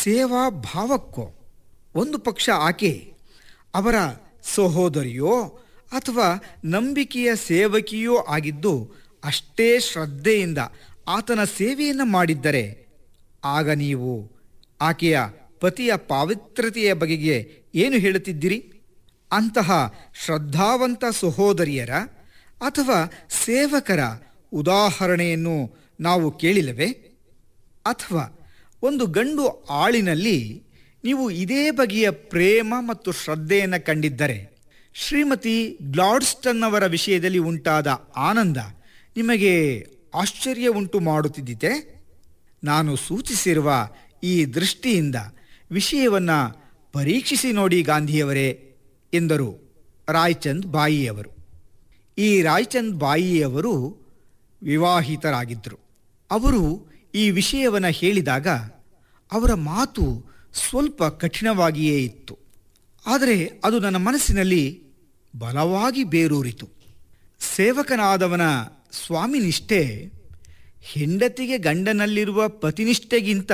ಸೇವಾ ಭಾವಕ್ಕೋ ಒಂದು ಪಕ್ಷ ಆಕೆ ಅವರ ಸಹೋದರಿಯೋ ಅಥವಾ ನಂಬಿಕೆಯ ಸೇವಕಿಯೋ ಆಗಿದ್ದು ಅಷ್ಟೇ ಶ್ರದ್ಧೆಯಿಂದ ಆತನ ಸೇವೆಯನ್ನು ಮಾಡಿದ್ದರೆ ಆಗ ನೀವು ಆಕೆಯ ಪತಿಯ ಪಾವಿತ್ರತೆಯ ಬಗೆಗೆ ಏನು ಹೇಳುತ್ತಿದ್ದೀರಿ ಅಂತಹ ಶ್ರದ್ಧಾವಂತ ಸಹೋದರಿಯರ ಅಥವಾ ಸೇವಕರ ಉದಾಹರಣೆಯನ್ನು ನಾವು ಕೇಳಿಲ್ಲವೇ ಅಥವಾ ಒಂದು ಗಂಡು ಆಳಿನಲ್ಲಿ ನೀವು ಇದೇ ಬಗೆಯ ಪ್ರೇಮ ಮತ್ತು ಶ್ರದ್ಧೆಯನ್ನು ಕಂಡಿದ್ದರೆ ಶ್ರೀಮತಿ ಗ್ಲಾಡ್ಸ್ಟನ್ ಅವರ ವಿಷಯದಲ್ಲಿ ಉಂಟಾದ ಆನಂದ ನಿಮಗೆ ಆಶ್ಚರ್ಯ ಉಂಟು ಮಾಡುತ್ತಿದ್ದಿತೆ ನಾನು ಸೂಚಿಸಿರುವ ಈ ದೃಷ್ಟಿಯಿಂದ ವಿಷಯವನ್ನು ಪರೀಕ್ಷಿಸಿ ನೋಡಿ ಗಾಂಧಿಯವರೇ ಎಂದರು ರಾಯ್ಚಂದ್ ಬಾಯಿಯವರು ಈ ರಾಯ್ಚಂದ್ ಬಾಯಿಯವರು ವಿವಾಹಿತರಾಗಿದ್ದರು ಅವರು ಈ ವಿಷಯವನ್ನು ಹೇಳಿದಾಗ ಅವರ ಮಾತು ಸ್ವಲ್ಪ ಕಠಿಣವಾಗಿಯೇ ಇತ್ತು ಆದರೆ ಅದು ನನ್ನ ಮನಸ್ಸಿನಲ್ಲಿ ಬಲವಾಗಿ ಬೇರೂರಿತು ಸೇವಕನಾದವನ ಸ್ವಾಮಿನಿಷ್ಠೆ ಹೆಂಡತಿಗೆ ಗಂಡನಲ್ಲಿರುವ ಪತಿನಿಷ್ಠೆಗಿಂತ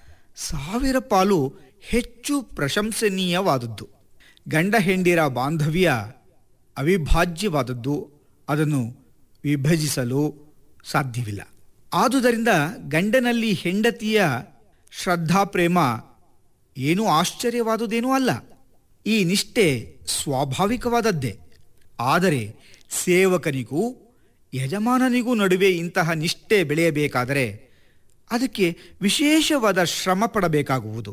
ಸಾವಿರ ಪಾಲು ಹೆಚ್ಚು ಪ್ರಶಂಸನೀಯವಾದದ್ದು ಗಂಡ ಹೆಂಡಿರ ಬಾಂಧವ್ಯ ಅವಿಭಾಜ್ಯವಾದದ್ದು ಅದನ್ನು ವಿಭಜಿಸಲು ಸಾಧ್ಯವಿಲ್ಲ ಆದುದರಿಂದ ಗಂಡನಲ್ಲಿ ಹೆಂಡತಿಯ ಶ್ರದ್ಧಾ ಪ್ರೇಮ ಏನೂ ಆಶ್ಚರ್ಯವಾದುದೇನೂ ಅಲ್ಲ ಈ ನಿಷ್ಠೆ ಸ್ವಾಭಾವಿಕವಾದದ್ದೇ ಆದರೆ ಸೇವಕನಿಗೂ ಯಜಮಾನನಿಗೂ ನಡುವೆ ಇಂತಹ ನಿಷ್ಠೆ ಬೆಳೆಯಬೇಕಾದರೆ ಅದಕ್ಕೆ ವಿಶೇಷವಾದ ಶ್ರಮ ಪಡಬೇಕಾಗುವುದು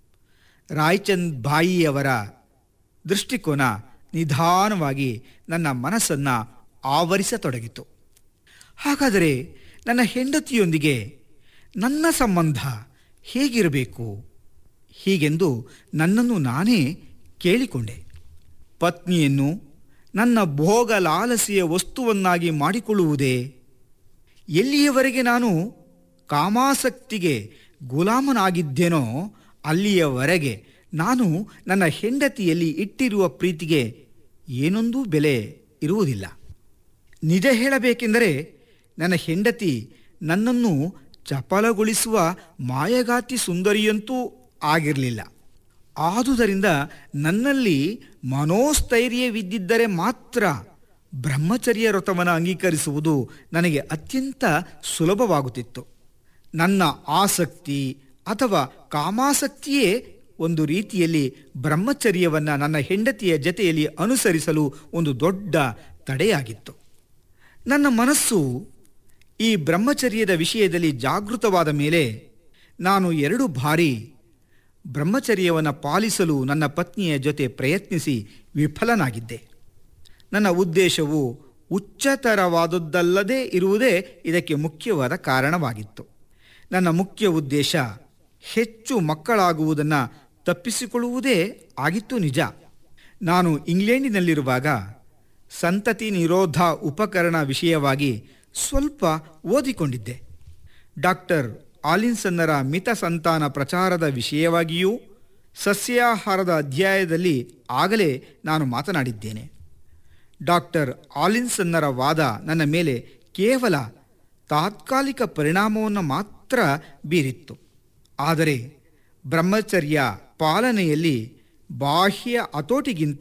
ರಾಯ್ಚಂದ್ ಬಾಯಿಯವರ ದೃಷ್ಟಿಕೋನ ನಿಧಾನವಾಗಿ ನನ್ನ ಮನಸ್ಸನ್ನು ಆವರಿಸತೊಡಗಿತು ಹಾಗಾದರೆ ನನ್ನ ಹೆಂಡತಿಯೊಂದಿಗೆ ನನ್ನ ಸಂಬಂಧ ಹೇಗಿರಬೇಕು ಹೀಗೆಂದು ನನ್ನನ್ನು ನಾನೇ ಕೇಳಿಕೊಂಡೆ ಪತ್ನಿಯನ್ನು ನನ್ನ ಭೋಗ ಲಾಲಸೆಯ ವಸ್ತುವನ್ನಾಗಿ ಮಾಡಿಕೊಳ್ಳುವುದೇ ಎಲ್ಲಿಯವರೆಗೆ ನಾನು ಕಾಮಾಸಕ್ತಿಗೆ ಗುಲಾಮನಾಗಿದ್ದೇನೋ ಅಲ್ಲಿಯವರೆಗೆ ನಾನು ನನ್ನ ಹೆಂಡತಿಯಲ್ಲಿ ಇಟ್ಟಿರುವ ಪ್ರೀತಿಗೆ ಏನೊಂದೂ ಬೆಲೆ ಇರುವುದಿಲ್ಲ ನಿಜ ಹೇಳಬೇಕೆಂದರೆ ನನ್ನ ಹೆಂಡತಿ ನನ್ನನ್ನು ಚಪಲಗೊಳಿಸುವ ಮಾಯಗಾತಿ ಸುಂದರಿಯಂತೂ ಆಗಿರಲಿಲ್ಲ ಆದುದರಿಂದ ನನ್ನಲ್ಲಿ ಮನೋಸ್ಥೈರ್ಯವಿದ್ದಿದ್ದರೆ ಮಾತ್ರ ಬ್ರಹ್ಮಚರ್ಯ ವ್ರತವನ್ನು ಅಂಗೀಕರಿಸುವುದು ನನಗೆ ಅತ್ಯಂತ ಸುಲಭವಾಗುತ್ತಿತ್ತು ನನ್ನ ಆಸಕ್ತಿ ಅಥವಾ ಕಾಮಾಸಕ್ತಿಯೇ ಒಂದು ರೀತಿಯಲ್ಲಿ ಬ್ರಹ್ಮಚರ್ಯವನ್ನು ನನ್ನ ಹೆಂಡತಿಯ ಜತೆಯಲ್ಲಿ ಅನುಸರಿಸಲು ಒಂದು ದೊಡ್ಡ ತಡೆಯಾಗಿತ್ತು ನನ್ನ ಮನಸ್ಸು ಈ ಬ್ರಹ್ಮಚರ್ಯದ ವಿಷಯದಲ್ಲಿ ಜಾಗೃತವಾದ ಮೇಲೆ ನಾನು ಎರಡು ಬಾರಿ ಬ್ರಹ್ಮಚರ್ಯವನ್ನು ಪಾಲಿಸಲು ನನ್ನ ಪತ್ನಿಯ ಜೊತೆ ಪ್ರಯತ್ನಿಸಿ ವಿಫಲನಾಗಿದ್ದೆ ನನ್ನ ಉದ್ದೇಶವು ಉಚ್ಚತರವಾದದ್ದಲ್ಲದೇ ಇರುವುದೇ ಇದಕ್ಕೆ ಮುಖ್ಯವಾದ ಕಾರಣವಾಗಿತ್ತು ನನ್ನ ಮುಖ್ಯ ಉದ್ದೇಶ ಹೆಚ್ಚು ಮಕ್ಕಳಾಗುವುದನ್ನು ತಪ್ಪಿಸಿಕೊಳ್ಳುವುದೇ ಆಗಿತ್ತು ನಿಜ ನಾನು ಇಂಗ್ಲೆಂಡಿನಲ್ಲಿರುವಾಗ ಸಂತತಿ ನಿರೋಧ ಉಪಕರಣ ವಿಷಯವಾಗಿ ಸ್ವಲ್ಪ ಓದಿಕೊಂಡಿದ್ದೆ ಡಾಕ್ಟರ್ ಆಲಿನ್ಸನ್ನರ ಮಿತ ಸಂತಾನ ಪ್ರಚಾರದ ವಿಷಯವಾಗಿಯೂ ಸಸ್ಯಾಹಾರದ ಅಧ್ಯಾಯದಲ್ಲಿ ಆಗಲೇ ನಾನು ಮಾತನಾಡಿದ್ದೇನೆ ಡಾಕ್ಟರ್ ಆಲಿನ್ಸನ್ನರ ವಾದ ನನ್ನ ಮೇಲೆ ಕೇವಲ ತಾತ್ಕಾಲಿಕ ಪರಿಣಾಮವನ್ನು ಮಾತ್ರ ಬೀರಿತ್ತು ಆದರೆ ಬ್ರಹ್ಮಚರ್ಯ ಪಾಲನೆಯಲ್ಲಿ ಬಾಹ್ಯ ಹತೋಟಿಗಿಂತ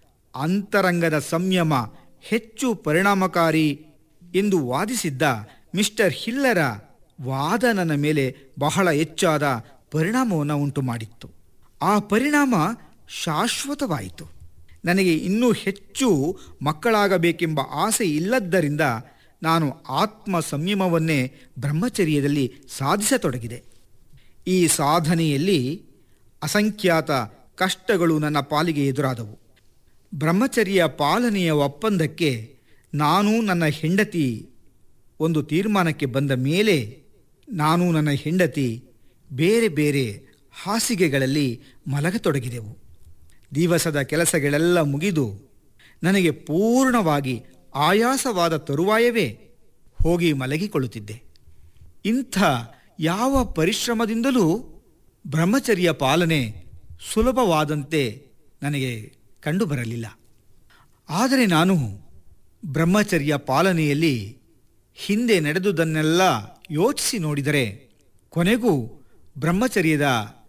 ಅಂತರಂಗದ ಸಂಯಮ ಹೆಚ್ಚು ಪರಿಣಾಮಕಾರಿ ಎಂದು ವಾದಿಸಿದ್ದ ಮಿಸ್ಟರ್ ಹಿಲ್ಲರ ವಾದ ನನ್ನ ಮೇಲೆ ಬಹಳ ಹೆಚ್ಚಾದ ಪರಿಣಾಮವನ್ನು ಉಂಟು ಮಾಡಿತ್ತು ಆ ಪರಿಣಾಮ ಶಾಶ್ವತವಾಯಿತು ನನಗೆ ಇನ್ನೂ ಹೆಚ್ಚು ಮಕ್ಕಳಾಗಬೇಕೆಂಬ ಆಸೆ ಇಲ್ಲದ್ದರಿಂದ ನಾನು ಆತ್ಮ ಸಂಯಮವನ್ನೇ ಬ್ರಹ್ಮಚರ್ಯದಲ್ಲಿ ಸಾಧಿಸತೊಡಗಿದೆ ಈ ಸಾಧನೆಯಲ್ಲಿ ಅಸಂಖ್ಯಾತ ಕಷ್ಟಗಳು ನನ್ನ ಪಾಲಿಗೆ ಎದುರಾದವು ಬ್ರಹ್ಮಚರ್ಯ ಪಾಲನೆಯ ಒಪ್ಪಂದಕ್ಕೆ ನಾನು ನನ್ನ ಹೆಂಡತಿ ಒಂದು ತೀರ್ಮಾನಕ್ಕೆ ಬಂದ ಮೇಲೆ ನಾನು ನನ್ನ ಹೆಂಡತಿ ಬೇರೆ ಬೇರೆ ಹಾಸಿಗೆಗಳಲ್ಲಿ ಮಲಗತೊಡಗಿದೆವು ದಿವಸದ ಕೆಲಸಗಳೆಲ್ಲ ಮುಗಿದು ನನಗೆ ಪೂರ್ಣವಾಗಿ ಆಯಾಸವಾದ ತರುವಾಯವೇ ಹೋಗಿ ಮಲಗಿಕೊಳ್ಳುತ್ತಿದ್ದೆ ಇಂಥ ಯಾವ ಪರಿಶ್ರಮದಿಂದಲೂ ಬ್ರಹ್ಮಚರ್ಯ ಪಾಲನೆ ಸುಲಭವಾದಂತೆ ನನಗೆ ಕಂಡುಬರಲಿಲ್ಲ ಆದರೆ ನಾನು ಬ್ರಹ್ಮಚರ್ಯ ಪಾಲನೆಯಲ್ಲಿ ಹಿಂದೆ ನಡೆದುದನ್ನೆಲ್ಲ ಯೋಚಿಸಿ ನೋಡಿದರೆ ಕೊನೆಗೂ ಬ್ರಹ್ಮಚರ್ಯದ